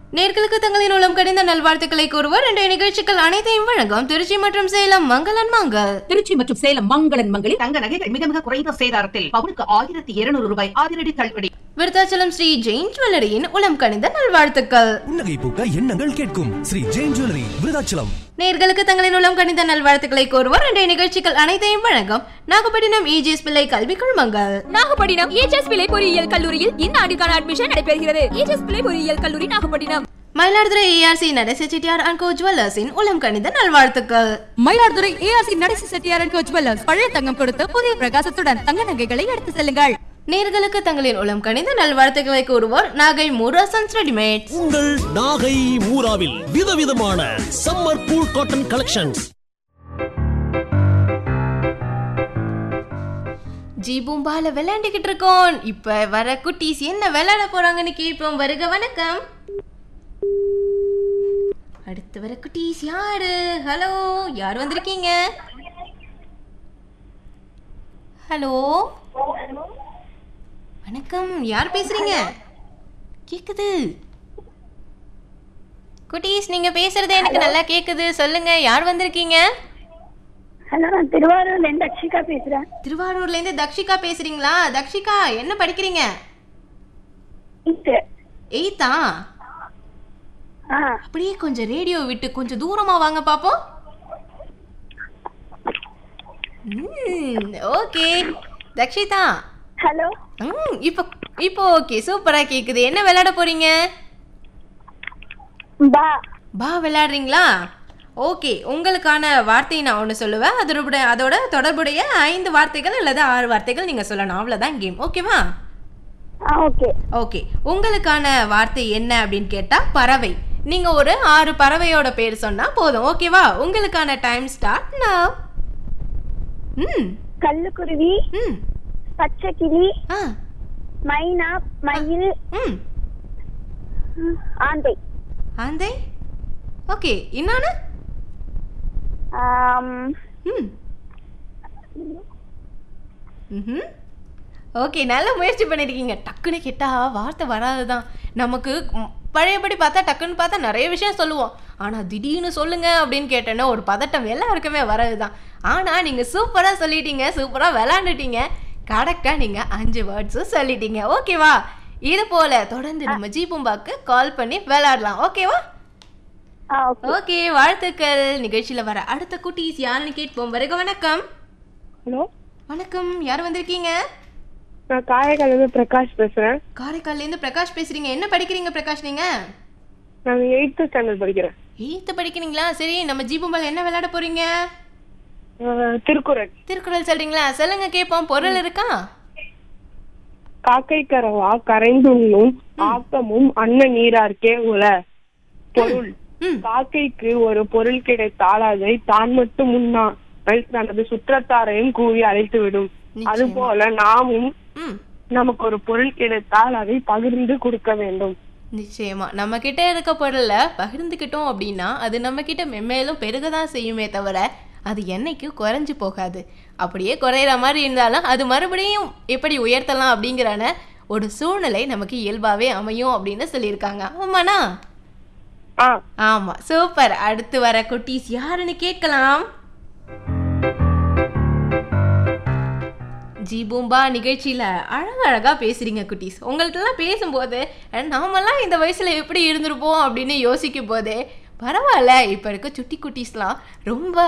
நேர்களுக்கு தங்களின் உளம் கடிந்த நல்வாழ்த்துக்களை கூறுவர் இன்றைய நிகழ்ச்சிகள் அனைத்தையும் வழங்கும் திருச்சி மற்றும் சேலம் மங்களன் மங்கள் திருச்சி மற்றும் சேலம் மங்களன் மங்களில் தங்க நகைகள் மிக மிக குறைந்த சேதாரத்தில் பவுனுக்கு ஆயிரத்தி இருநூறு ரூபாய் அதிரடி தள்ளுபடி விருத்தாச்சலம் ஸ்ரீ ஜெயின் ஜுவல்லரியின் உளம் கனிந்த நல்வாழ்த்துக்கள் புன்னகை பூக்க எண்ணங்கள் கேட்கும் ஸ்ரீ ஜெயின் ஜுவல்லரி விருதாச்சலம் நேர்களுக்கு தங்களின் உளம் கனிந்த நல்வாழ்த்துக்களை கூறுவர் இன்றைய நிகழ்ச்சிகள் அனைத்தையும் வழங்கும் நாகப்பட்டினம் இஜிஎஸ் பிள்ளை கல்வி குழுமங்கள் நாகப்பட்டினம் ஏஜஸ் பிள்ளை பொறியியல் கல்லூரியில் இந்த ஆண்டுக்கான அட்மிஷன் நடைபெறுகிறது ஏஜஸ் பிள்ளை பொறியியல் கல்லூரி நாகப்பட்டினம் மயிலாடுதுறை ஏஆர்சி நடேச செட்டியார் அண்ட் கோ ஜுவல்லர்ஸின் உளம் கனிந்த நல்வாழ்த்துக்கள் மயிலாடுதுறை ஏஆர்சி நடேசி செட்டியார் அண்ட் ஜுவல்லர்ஸ் பழைய தங்கம் கொடுத்து புதிய பிரகாசத்துடன் தங்க நகைகளை எடுத்து செல்லுங்கள் நேர்களுக்கு தங்களின் உளம் கனிந்த நல்வாழ்த்துக்களை கூறுவோர் நாகை மூராசன்ஸ் ரெடிமேட்ஸ் உங்கள் நாகை மூராவில் விதவிதமான சம்மர் கூல் காட்டன் கலெக்ஷன்ஸ் ஜி பூம்பால விளையாண்டுகிட்டு இருக்கோம் இப்ப வர குட்டீஸ் என்ன விளையாட போறாங்கன்னு கேட்போம் வருக வணக்கம் அடுத்து வர குட்டீஸ் யாரு ஹலோ யார் வந்திருக்கீங்க ஹலோ வணக்கம் யார் பேசுறீங்க கேக்குது குட்டீஸ் நீங்க பேசுறது எனக்கு நல்லா கேக்குது சொல்லுங்க யார் வந்திருக்கீங்க ஹலோ நான் திருவாரூர்ல இருந்து அக்ஷிகா பேசுறேன் திருவாரூர்ல இருந்து தக்ஷிகா பேசுறீங்களா தக்ஷிகா என்ன படிக்கிறீங்க இது எயித்தா ஆ அப்படியே கொஞ்சம் ரேடியோ விட்டு கொஞ்சம் தூரமா வாங்க பாப்போம் ஓகே தக்ஷிதா ஹலோ ம் இப்போ இப்போ ஓகே சூப்பரா கேக்குது என்ன விளையாட போறீங்க பா பா விளையாடுறீங்களா ஓகே உங்களுக்கான வார்த்தையை நான் ஒன்று சொல்லுவேன் அதோட அதோட தொடர்புடைய ஐந்து வார்த்தைகள் அல்லது ஆறு வார்த்தைகள் நீங்கள் சொல்லணும் அவ்வளோதான் கேம் ஓகேவா ஆ ஓகே ஓகே உங்களுக்கான வார்த்தை என்ன அப்படின்னு கேட்டா பறவை நீங்க ஒரு ஆறு பறவையோட பேர் சொன்னா போதும் ஓகேவா உங்களுக்கான டைம் ஸ்டார்ட் now ம் கல்லுக்குருவி ம் பச்சைக்கிளி ஆ மைனா மயில் ம் ஆந்தை ஆந்தை ஓகே இன்னொன்று ஆம், ம் ம்ஹும். ஓகே நல்ல முயற்சி பண்ணியிருக்கீங்க டக்குன்னு கேட்டா வார்த்தை வராது தான் நமக்கு ம், பழையபடி பார்த்தா டக்குன்னு பார்த்தா நிறைய விஷயம் சொல்லுவோம் ஆனால் திடீர்னு சொல்லுங்க அப்படின்னு கேட்டேன்னா ஒரு பதட்டம் எல்லாருக்குமே வராது தான் ஆனால் நீங்கள் சூப்பராக சொல்லிட்டீங்க சூப்பராக விளாண்டுட்டீங்க கரெக்டாக நீங்கள் அஞ்சு வேர்ட்ஸும் சொல்லிட்டீங்க ஓகேவா இது போல தொடர்ந்து நம்ம ஜீபும்பாக்கு கால் பண்ணி விளையாடலாம் ஓகேவா ஆ ஓகே ஓகே வாழ்த்துக்கள் நிகழ்ச்சியில வர அடுத்த குட்டீஸ் யாருன்னு கேட்போம் வருக வணக்கம் ஹலோ வணக்கம் யார் வந்திருக்கீங்க நான் காரைக்காலிருந்து பிரகாஷ் பேசுறேன் காரைக்கால்ல இருந்து பிரகாஷ் பேசுறீங்க என்ன படிக்கிறீங்க பிரகாஷ் நீங்க நான் எயித்து ஸ்டாண்டர்ட் படிக்கிறேன் எயித்து படிக்கிறீங்களா சரி நம்ம ஜீபும்பால் என்ன விளையாட போறீங்க அஹ், திருக்குறள் திருக்குறள் சொல்றீங்களா சொல்லுங்க கேட்போம் பொருள் இருக்கா காக்கை கரவா கரைந்துண்ணும் ஆக்கமும் அன்ன நீரார்க்கே உல பொருள் ம் காக்கைக்கு ஒரு பொருள் கிடைத்தால் அதை தான் மட்டும் உண்ணாமல் தனது சுற்றத்தாரையும் கூறி அழைத்து விடும் நிச்சயமா. அதுபோல நாமும் ம் நமக்கு ஒரு பொருள் கிடைத்தால் அதை பகிர்ந்து கொடுக்க வேண்டும் நிச்சயமா நம்ம கிட்ட இருக்க பொருளை பகிர்ந்துக்கிட்டோம் அப்படின்னா அது நம்ம கிட்ட மென்மேலும் பெருக தான் செய்யுமே தவிர அது என்னைக்கும் குறைஞ்சு போகாது அப்படியே குறையிற மாதிரி இருந்தாலும் அது மறுபடியும் எப்படி உயர்த்தலாம் அப்படிங்கிறான ஒரு சூழ்நிலை நமக்கு இயல்பாவே அமையும் அப்படின்னு சொல்லியிருக்காங்க ஆமாண்ணா ஆ ஆமா சூப்பர் அடுத்து வர குட்டீஸ் யாருன்னு கேட்கலாம் ஜி பூம்பா நிகழ்ச்சியில அழகழகா பேசுறீங்க குட்டீஸ் உங்கள்ட்டலாம் பேசும்போது அஹ், நாமெல்லாம் இந்த வயசுல எப்படி இருந்திருப்போம் அப்படின்னு யோசிக்கும் போதே பரவாயில்ல இப்ப இருக்க சுட்டி குட்டீஸ்லாம் ரொம்ப